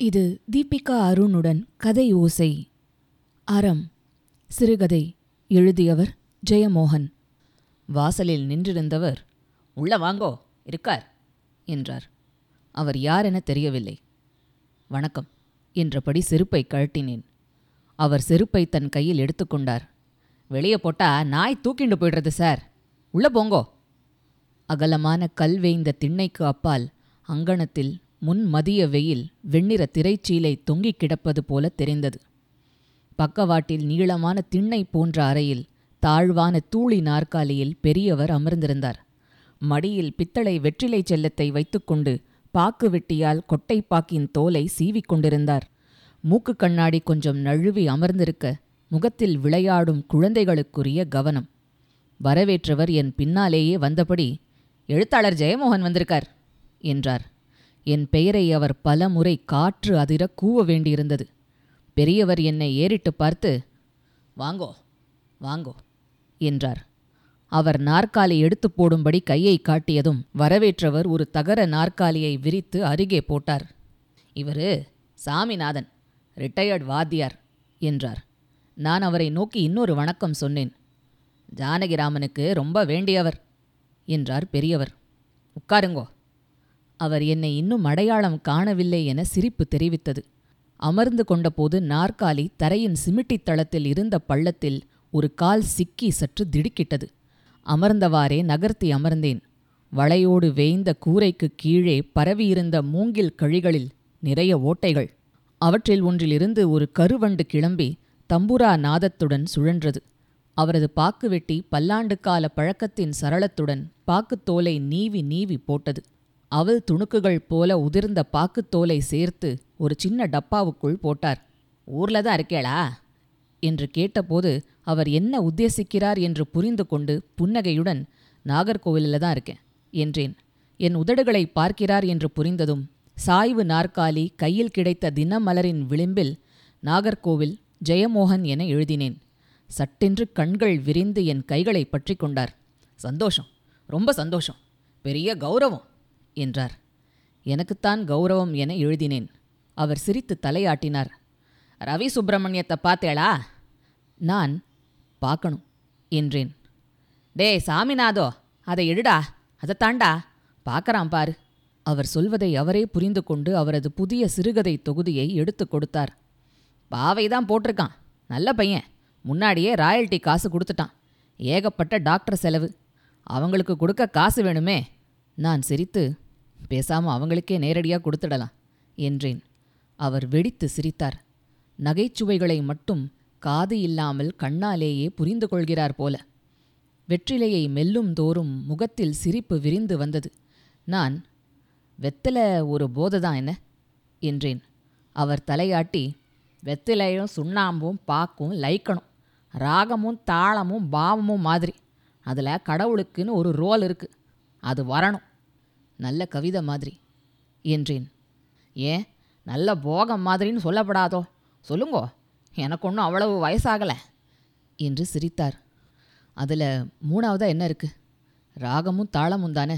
இது தீபிகா அருணுடன் கதை ஓசை அறம் சிறுகதை எழுதியவர் ஜெயமோகன் வாசலில் நின்றிருந்தவர் உள்ள வாங்கோ இருக்கார் என்றார் அவர் யாரென தெரியவில்லை வணக்கம் என்றபடி செருப்பை கழட்டினேன் அவர் செருப்பை தன் கையில் எடுத்துக்கொண்டார் வெளியே போட்டா நாய் தூக்கிண்டு போயிடுறது சார் உள்ள போங்கோ அகலமான கல் வேய்ந்த திண்ணைக்கு அப்பால் அங்கணத்தில் முன் மதிய வெயில் வெண்ணிற திரைச்சீலை தொங்கிக் கிடப்பது போல தெரிந்தது பக்கவாட்டில் நீளமான திண்ணை போன்ற அறையில் தாழ்வான தூளி நாற்காலியில் பெரியவர் அமர்ந்திருந்தார் மடியில் பித்தளை வெற்றிலை செல்லத்தை வைத்துக்கொண்டு பாக்கு வெட்டியால் கொட்டைப்பாக்கின் தோலை சீவிக் கொண்டிருந்தார் மூக்கு கண்ணாடி கொஞ்சம் நழுவி அமர்ந்திருக்க முகத்தில் விளையாடும் குழந்தைகளுக்குரிய கவனம் வரவேற்றவர் என் பின்னாலேயே வந்தபடி எழுத்தாளர் ஜெயமோகன் வந்திருக்கார் என்றார் என் பெயரை அவர் பல முறை காற்று அதிர கூவ வேண்டியிருந்தது பெரியவர் என்னை ஏறிட்டு பார்த்து வாங்கோ வாங்கோ என்றார் அவர் நாற்காலி எடுத்து போடும்படி கையை காட்டியதும் வரவேற்றவர் ஒரு தகர நாற்காலியை விரித்து அருகே போட்டார் இவரு சாமிநாதன் ரிட்டையர்ட் வாத்தியார் என்றார் நான் அவரை நோக்கி இன்னொரு வணக்கம் சொன்னேன் ஜானகிராமனுக்கு ரொம்ப வேண்டியவர் என்றார் பெரியவர் உட்காருங்கோ அவர் என்னை இன்னும் அடையாளம் காணவில்லை என சிரிப்பு தெரிவித்தது அமர்ந்து கொண்டபோது நாற்காலி தரையின் சிமிட்டித் தளத்தில் இருந்த பள்ளத்தில் ஒரு கால் சிக்கி சற்று திடுக்கிட்டது அமர்ந்தவாறே நகர்த்தி அமர்ந்தேன் வளையோடு வேய்ந்த கூரைக்கு கீழே பரவியிருந்த மூங்கில் கழிகளில் நிறைய ஓட்டைகள் அவற்றில் ஒன்றிலிருந்து ஒரு கருவண்டு கிளம்பி தம்புரா நாதத்துடன் சுழன்றது அவரது பாக்கு வெட்டி பல்லாண்டு கால பழக்கத்தின் சரளத்துடன் பாக்குத்தோலை நீவி நீவி போட்டது அவல் துணுக்குகள் போல உதிர்ந்த பாக்குத்தோலை சேர்த்து ஒரு சின்ன டப்பாவுக்குள் போட்டார் ஊர்ல தான் இருக்கேளா என்று கேட்டபோது அவர் என்ன உத்தேசிக்கிறார் என்று புரிந்து கொண்டு புன்னகையுடன் நாகர்கோவிலில் தான் இருக்கேன் என்றேன் என் உதடுகளை பார்க்கிறார் என்று புரிந்ததும் சாய்வு நாற்காலி கையில் கிடைத்த தினமலரின் விளிம்பில் நாகர்கோவில் ஜெயமோகன் என எழுதினேன் சட்டென்று கண்கள் விரிந்து என் கைகளை பற்றி கொண்டார் சந்தோஷம் ரொம்ப சந்தோஷம் பெரிய கௌரவம் என்றார் எனக்குத்தான் கௌரவம் என எழுதினேன் அவர் சிரித்து தலையாட்டினார் ரவி சுப்பிரமணியத்தை பார்த்தேளா நான் பார்க்கணும் என்றேன் டேய் சாமிநாதோ அதை எடுடா அதை தாண்டா பார்க்கறான் பாரு அவர் சொல்வதை அவரே புரிந்து கொண்டு அவரது புதிய சிறுகதை தொகுதியை எடுத்துக் கொடுத்தார் பாவை தான் போட்டிருக்கான் நல்ல பையன் முன்னாடியே ராயல்ட்டி காசு கொடுத்துட்டான் ஏகப்பட்ட டாக்டர் செலவு அவங்களுக்கு கொடுக்க காசு வேணுமே நான் சிரித்து பேசாம அவங்களுக்கே நேரடியாக கொடுத்துடலாம் என்றேன் அவர் வெடித்து சிரித்தார் நகைச்சுவைகளை மட்டும் காது இல்லாமல் கண்ணாலேயே புரிந்து கொள்கிறார் போல வெற்றிலையை மெல்லும் தோறும் முகத்தில் சிரிப்பு விரிந்து வந்தது நான் வெத்தலை ஒரு போதை தான் என்ன என்றேன் அவர் தலையாட்டி வெத்திலையும் சுண்ணாம்பும் பாக்கும் லைக்கணும் ராகமும் தாளமும் பாவமும் மாதிரி அதில் கடவுளுக்குன்னு ஒரு ரோல் இருக்கு அது வரணும் நல்ல கவிதை மாதிரி என்றேன் ஏன் நல்ல போகம் மாதிரின்னு சொல்லப்படாதோ சொல்லுங்கோ எனக்கு ஒன்றும் அவ்வளவு வயசாகலை என்று சிரித்தார் அதில் மூணாவதா என்ன இருக்கு ராகமும் தாளமும் தானே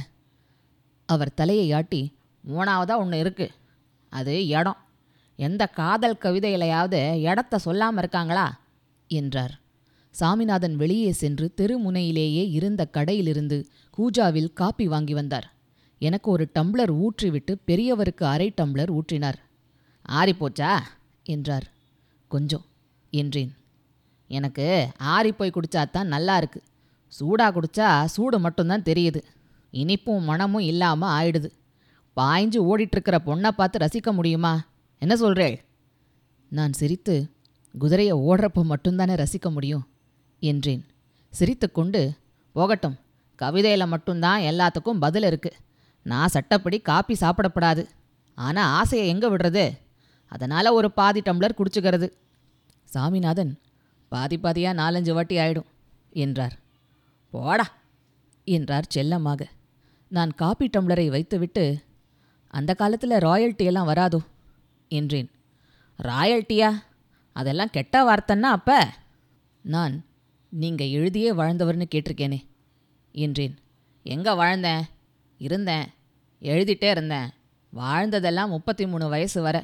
அவர் தலையை ஆட்டி மூணாவதா ஒன்று இருக்கு அது இடம் எந்த காதல் கவிதையிலையாவது இடத்த சொல்லாமல் இருக்காங்களா என்றார் சாமிநாதன் வெளியே சென்று தெருமுனையிலேயே இருந்த கடையிலிருந்து கூஜாவில் காப்பி வாங்கி வந்தார் எனக்கு ஒரு டம்ளர் ஊற்றிவிட்டு பெரியவருக்கு அரை டம்ளர் ஊற்றினார் ஆறிப்போச்சா என்றார் கொஞ்சம் என்றேன் எனக்கு ஆறிப்போய் குடிச்சாதான் நல்லா இருக்கு சூடாக குடிச்சா சூடு மட்டும்தான் தெரியுது இனிப்பும் மணமும் இல்லாமல் ஆயிடுது பாய்ஞ்சு ஓடிட்டுருக்கிற பொண்ணை பார்த்து ரசிக்க முடியுமா என்ன சொல்றேள் நான் சிரித்து குதிரையை ஓடுறப்போ மட்டும்தானே ரசிக்க முடியும் என்றேன் சிரித்துக்கொண்டு போகட்டும் கவிதையில் மட்டும்தான் எல்லாத்துக்கும் பதில் இருக்கு நான் சட்டப்படி காப்பி சாப்பிடப்படாது ஆனால் ஆசையை எங்கே விடுறது அதனால் ஒரு பாதி டம்ளர் குடிச்சுக்கிறது சாமிநாதன் பாதி பாதியாக நாலஞ்சு வாட்டி ஆயிடும் என்றார் போடா என்றார் செல்லமாக நான் காப்பி டம்ளரை வைத்துவிட்டு அந்த காலத்தில் ராயல்ட்டி எல்லாம் வராதோ என்றேன் ராயல்ட்டியா அதெல்லாம் கெட்ட வார்த்தைன்னா அப்ப நான் நீங்கள் எழுதியே வாழ்ந்தவர்னு கேட்டிருக்கேனே என்றேன் எங்கே வாழ்ந்தேன் இருந்தேன் எழுதிட்டே இருந்தேன் வாழ்ந்ததெல்லாம் முப்பத்தி மூணு வயசு வர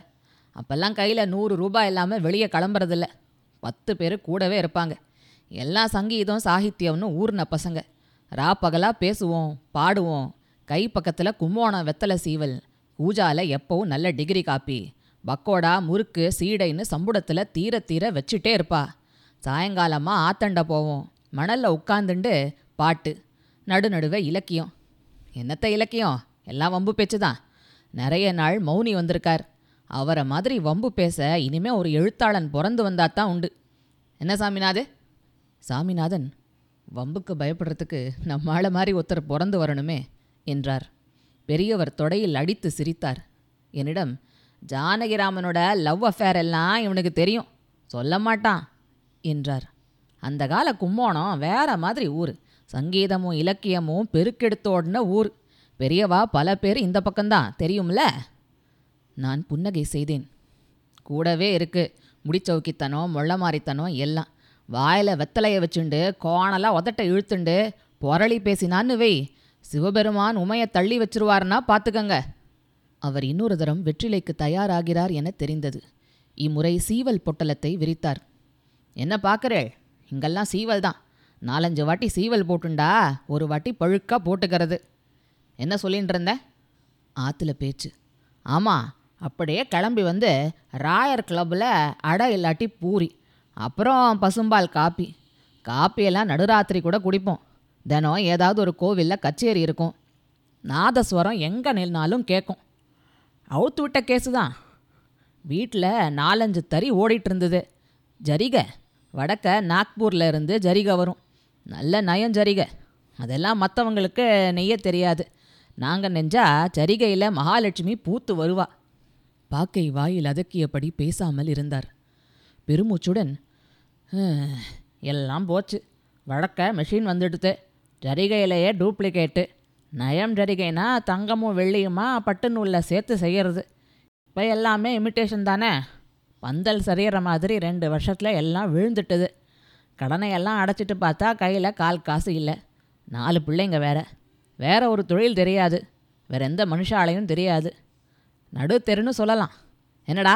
அப்போல்லாம் கையில் நூறு ரூபாய் இல்லாமல் வெளியே கிளம்புறதில்ல பத்து பேர் கூடவே இருப்பாங்க எல்லாம் சங்கீதம் சாகித்யம்னு ஊர்ன பசங்க ரா பகலாக பேசுவோம் பாடுவோம் கை பக்கத்தில் கும்போணம் வெத்தலை சீவல் பூஜால எப்பவும் நல்ல டிகிரி காப்பி பக்கோடா முறுக்கு சீடைன்னு சம்புடத்தில் தீர தீர வச்சுட்டே இருப்பா சாயங்காலமாக ஆத்தண்ட போவோம் மணலில் உட்காந்துண்டு பாட்டு நடுநடுவே இலக்கியம் என்னத்த இலக்கியம் எல்லாம் வம்பு பேச்சு தான் நிறைய நாள் மௌனி வந்திருக்கார் அவரை மாதிரி வம்பு பேச இனிமே ஒரு எழுத்தாளன் பிறந்து வந்தாதான் உண்டு என்ன சாமிநாது சாமிநாதன் வம்புக்கு பயப்படுறதுக்கு நம்மாள மாதிரி ஒருத்தர் பிறந்து வரணுமே என்றார் பெரியவர் தொடையில் அடித்து சிரித்தார் என்னிடம் ஜானகிராமனோட லவ் அஃபேர் எல்லாம் இவனுக்கு தெரியும் சொல்ல மாட்டான் என்றார் அந்த கால கும்போணம் வேற மாதிரி ஊர் சங்கீதமும் இலக்கியமும் பெருக்கெடுத்தோடின ஊர் பெரியவா பல பேர் இந்த பக்கம்தான் தெரியும்ல நான் புன்னகை செய்தேன் கூடவே இருக்கு முடிச்சவுக்கித்தனம் மொள்ளமாரித்தனம் எல்லாம் வாயில் வெத்தலையை வச்சுண்டு கோணலாக உதட்ட இழுத்துண்டு புரளி பேசினான்னு வை சிவபெருமான் உமையை தள்ளி வச்சிருவாருன்னா பார்த்துக்கங்க அவர் இன்னொரு தரம் வெற்றிலைக்கு தயாராகிறார் என தெரிந்தது இம்முறை சீவல் பொட்டலத்தை விரித்தார் என்ன பார்க்கறேள் இங்கெல்லாம் சீவல் தான் நாலஞ்சு வாட்டி சீவல் போட்டுண்டா ஒரு வாட்டி பழுக்கா போட்டுக்கிறது என்ன சொல்லின்னு இருந்த ஆற்றுல பேச்சு ஆமாம் அப்படியே கிளம்பி வந்து ராயர் கிளப்பில் அடை இல்லாட்டி பூரி அப்புறம் பசும்பால் காப்பி காப்பியெல்லாம் நடுராத்திரி கூட குடிப்போம் தினம் ஏதாவது ஒரு கோவிலில் கச்சேரி இருக்கும் நாதஸ்வரம் எங்கே நின்னாலும் கேட்கும் அவுத்து விட்ட கேஸு தான் வீட்டில் நாலஞ்சு தறி ஓடிட்டு இருந்தது ஜரிகை வடக்க நாக்பூரில் இருந்து ஜரிகை வரும் நல்ல நயம் ஜரிகை அதெல்லாம் மற்றவங்களுக்கு நெய்ய தெரியாது நாங்கள் நெஞ்சா ஜரிகையில் மகாலட்சுமி பூத்து வருவா பாக்கை வாயில் அதக்கியபடி பேசாமல் இருந்தார் பெருமூச்சுடன் "ஹம், எல்லாம் போச்சு வழக்க மெஷின் வந்துடுது ஜரிகையிலேயே டூப்ளிகேட்டு நயம் ஜரிகைனா தங்கமும் வெள்ளியுமா பட்டு நூலில் சேர்த்து செய்யறது இப்போ எல்லாமே இமிட்டேஷன் தானே பந்தல் சரியற மாதிரி ரெண்டு வருஷத்தில் எல்லாம் விழுந்துட்டுது கடனை எல்லாம் அடைச்சிட்டு பார்த்தா கையில் கால் காசு இல்லை நாலு பிள்ளைங்க வேற வேற ஒரு தொழில் தெரியாது வேற எந்த மனுஷாலையும் தெரியாது நடு தெருன்னு சொல்லலாம் என்னடா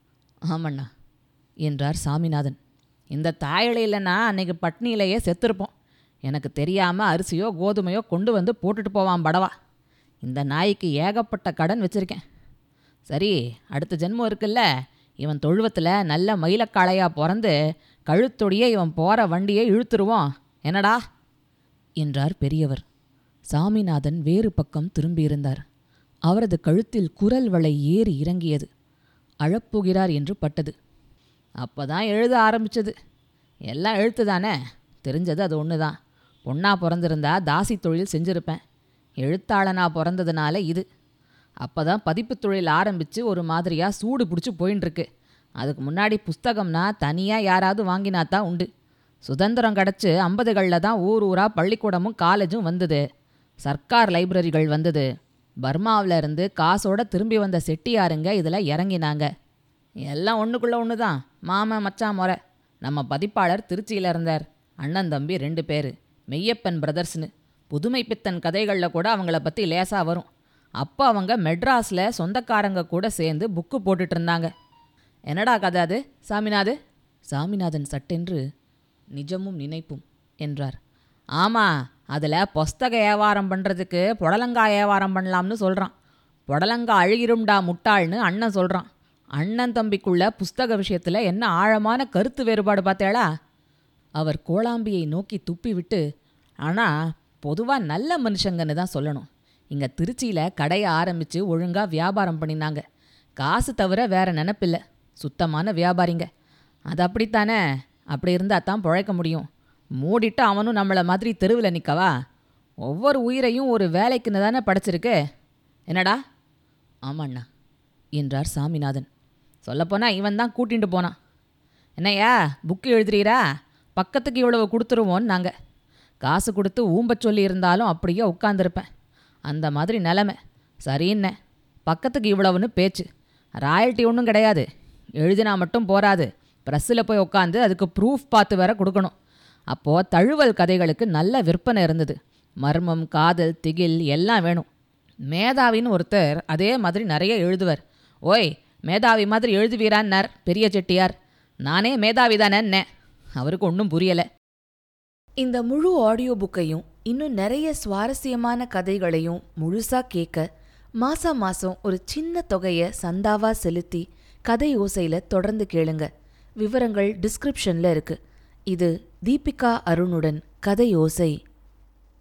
ஆமண்ணா என்றார் சாமிநாதன் இந்த தாயழை இல்லைன்னா அன்னைக்கு பட்னியிலேயே செத்துருப்போம் எனக்கு தெரியாமல் அரிசியோ கோதுமையோ கொண்டு வந்து போட்டுட்டு போவான் படவா இந்த நாய்க்கு ஏகப்பட்ட கடன் வச்சிருக்கேன் சரி அடுத்த ஜென்மம் இருக்குல்ல இவன் தொழுவத்தில் நல்ல மயிலக்காளையா பிறந்து கழுத்தொடியே இவன் போகிற வண்டியை இழுத்துருவோம் என்னடா என்றார் பெரியவர் சாமிநாதன் வேறு பக்கம் திரும்பியிருந்தார் அவரது கழுத்தில் குரல் வளை ஏறி இறங்கியது அழப்போகிறார் என்று பட்டது அப்பதான் எழுத ஆரம்பிச்சது எல்லாம் எழுத்து தானே தெரிஞ்சது அது ஒன்று தான் பொண்ணா பிறந்திருந்தா தாசி தொழில் செஞ்சிருப்பேன் எழுத்தாளனா பிறந்ததுனால இது அப்போ தான் பதிப்பு தொழில் ஆரம்பித்து ஒரு மாதிரியாக சூடு பிடிச்சி போயின்னு இருக்கு அதுக்கு முன்னாடி புஸ்தகம்னா தனியாக யாராவது வாங்கினா தான் உண்டு சுதந்திரம் கிடச்சி ஐம்பதுகளில் தான் ஊர் ஊராக பள்ளிக்கூடமும் காலேஜும் வந்தது சர்க்கார் லைப்ரரிகள் வந்தது பர்மாவில் இருந்து காசோட திரும்பி வந்த செட்டியாருங்க இதில் இறங்கினாங்க எல்லாம் ஒன்றுக்குள்ளே ஒன்று தான் மாமன் மச்சான் முறை நம்ம பதிப்பாளர் திருச்சியில் இருந்தார் அண்ணன் தம்பி ரெண்டு பேர் மெய்யப்பன் பிரதர்ஸ்னு புதுமை பித்தன் கதைகளில் கூட அவங்கள பற்றி லேசாக வரும் அப்போ அவங்க மெட்ராஸில் சொந்தக்காரங்க கூட சேர்ந்து புக்கு போட்டுட்டு இருந்தாங்க என்னடா கதை அது சாமிநாது சாமிநாதன் சட்டென்று நிஜமும் நினைப்பும் என்றார் ஆமாம் அதில் புஸ்தக வியாபாரம் பண்ணுறதுக்கு புடலங்கா வியாபாரம் பண்ணலாம்னு சொல்கிறான் புடலங்கா அழுகிரும்டா முட்டாள்னு அண்ணன் சொல்கிறான் அண்ணன் தம்பிக்குள்ள புஸ்தக விஷயத்தில் என்ன ஆழமான கருத்து வேறுபாடு பார்த்தேளா அவர் கோளாம்பியை நோக்கி துப்பிவிட்டு ஆனால் பொதுவாக நல்ல மனுஷங்கன்னு தான் சொல்லணும் இங்கே திருச்சியில் கடையை ஆரம்பித்து ஒழுங்காக வியாபாரம் பண்ணினாங்க காசு தவிர வேற நினப்பில்லை சுத்தமான வியாபாரிங்க அது அப்படித்தானே அப்படி இருந்தால் தான் பிழைக்க முடியும் மூடிட்டு அவனும் நம்மளை மாதிரி தெருவில் நிற்கவா ஒவ்வொரு உயிரையும் ஒரு வேலைக்குன்னு தானே படைச்சிருக்கு என்னடா ஆமாண்ணா என்றார் சாமிநாதன் சொல்லப்போனால் இவன் தான் கூட்டிட்டு போனான் என்னய்யா புக்கு எழுதுறீரா பக்கத்துக்கு இவ்வளவு கொடுத்துருவோன்னு நாங்கள் காசு கொடுத்து ஊம்பச் சொல்லி இருந்தாலும் அப்படியே உட்காந்துருப்பேன் அந்த மாதிரி நிலமை சரின்னே பக்கத்துக்கு இவ்வளவுன்னு பேச்சு ராயல்ட்டி ஒன்றும் கிடையாது எழுதினா மட்டும் போராது ப்ரெஸ்ஸில் போய் உட்காந்து அதுக்கு ப்ரூஃப் பார்த்து வேற கொடுக்கணும் அப்போது தழுவல் கதைகளுக்கு நல்ல விற்பனை இருந்தது மர்மம் காதல் திகில் எல்லாம் வேணும் மேதாவின்னு ஒருத்தர் அதே மாதிரி நிறைய எழுதுவர் ஓய் மேதாவி மாதிரி எழுதுவீரான்னார் பெரிய செட்டியார் நானே மேதாவி தானே அவருக்கு ஒன்றும் புரியல இந்த முழு ஆடியோ புக்கையும் இன்னும் நிறைய சுவாரஸ்யமான கதைகளையும் முழுசா கேட்க மாசா மாசம் ஒரு சின்ன தொகையை சந்தாவா செலுத்தி கதை ஓசையில தொடர்ந்து கேளுங்க விவரங்கள் டிஸ்கிரிப்ஷன்ல இருக்கு இது தீபிகா அருணுடன் கதை ஓசை